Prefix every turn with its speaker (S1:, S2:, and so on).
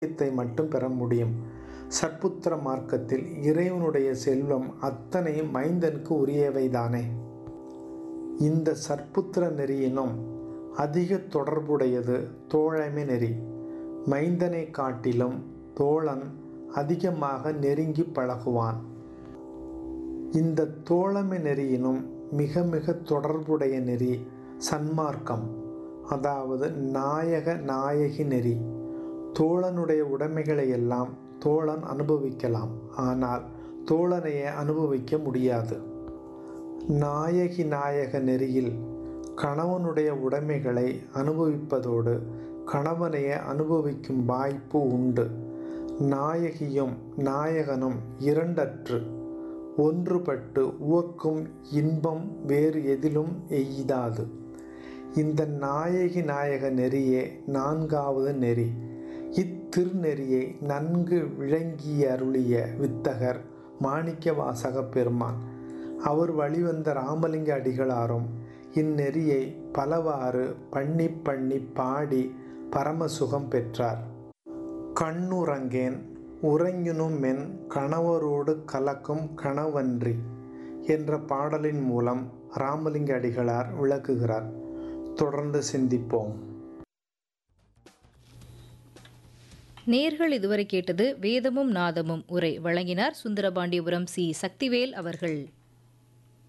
S1: த்தை மட்டும் பெற முடியும் சற்புத்திர மார்க்கத்தில் இறைவனுடைய செல்வம் அத்தனையும் மைந்தனுக்கு உரியவைதானே இந்த சற்புத்திர நெறியினும் அதிக தொடர்புடையது தோழமை நெறி மைந்தனை காட்டிலும் தோழன் அதிகமாக நெருங்கி பழகுவான் இந்த தோழமை நெறியினும் மிக மிக தொடர்புடைய நெறி சன்மார்க்கம் அதாவது நாயக நாயகி நெறி தோழனுடைய உடைமைகளை எல்லாம் தோழன் அனுபவிக்கலாம் ஆனால் தோழனையே அனுபவிக்க முடியாது நாயகி நாயக நெறியில் கணவனுடைய உடைமைகளை அனுபவிப்பதோடு கணவனையே அனுபவிக்கும் வாய்ப்பு உண்டு நாயகியும் நாயகனும் இரண்டற்று ஒன்றுபட்டு உவக்கும் இன்பம் வேறு எதிலும் எய்தாது இந்த நாயகி நாயக நெறியே நான்காவது நெறி இத்திருநெறியை நன்கு விளங்கி அருளிய வித்தகர் மாணிக்க வாசக பெருமான் அவர் வழிவந்த ராமலிங்க அடிகளாரும் இந்நெறியை பலவாறு பண்ணி பண்ணி பாடி பரமசுகம் பெற்றார் கண்ணுறங்கேன் உறங்கினும் மென் கணவரோடு கலக்கும் கணவன்றி என்ற பாடலின் மூலம் ராமலிங்க அடிகளார் விளக்குகிறார் தொடர்ந்து சிந்திப்போம்
S2: நேர்கள் இதுவரை கேட்டது வேதமும் நாதமும் உரை வழங்கினார் சுந்தரபாண்டியபுரம் சி சக்திவேல் அவர்கள்